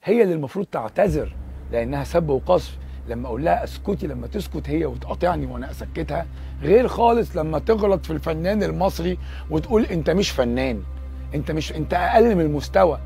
هي اللي المفروض تعتذر لانها سب وقذف لما اقول لها اسكتي لما تسكت هي وتقاطعني وانا اسكتها غير خالص لما تغلط في الفنان المصري وتقول انت مش فنان انت مش انت اقل من المستوى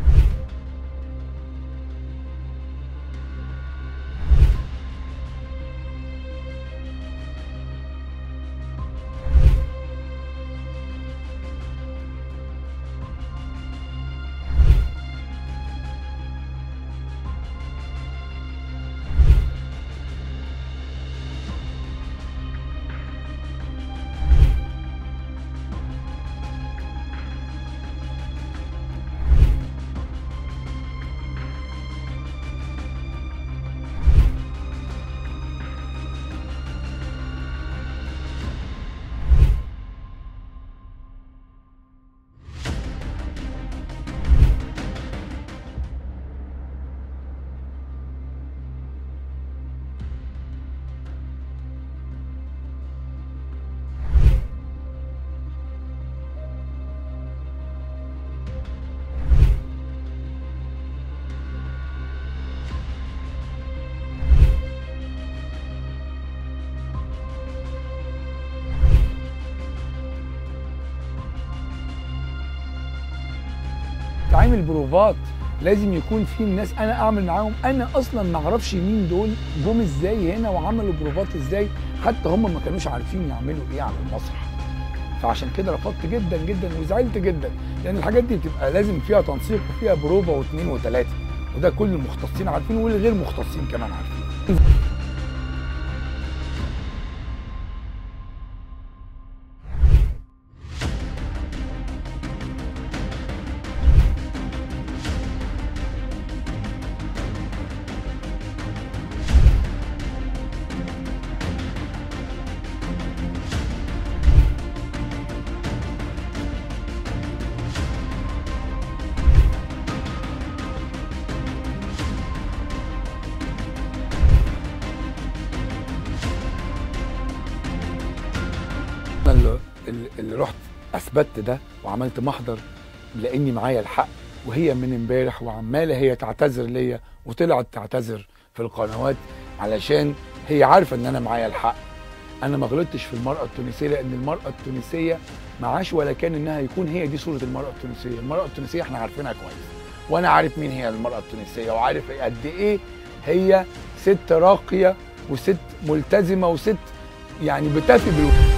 تعمل بروفات لازم يكون في ناس انا اعمل معاهم انا اصلا ما اعرفش مين دول جم ازاي هنا وعملوا بروفات ازاي حتى هم ما كانوش عارفين يعملوا ايه على المسرح فعشان كده رفضت جدا جدا وزعلت جدا لان الحاجات دي بتبقى لازم فيها تنسيق وفيها بروفا واثنين وثلاثه وده كل المختصين عارفين والغير مختصين كمان عارفين انا اللي, اللي رحت اثبتت ده وعملت محضر لاني معايا الحق وهي من امبارح وعماله هي تعتذر ليا وطلعت تعتذر في القنوات علشان هي عارفه ان انا معايا الحق انا ما غلطتش في المراه التونسيه لان المراه التونسيه معاش ولا كان انها يكون هي دي صوره المراه التونسيه المراه التونسيه احنا عارفينها كويس وانا عارف مين هي المراه التونسيه وعارف قد ايه هي ست راقيه وست ملتزمه وست يعني بتفي بالوجود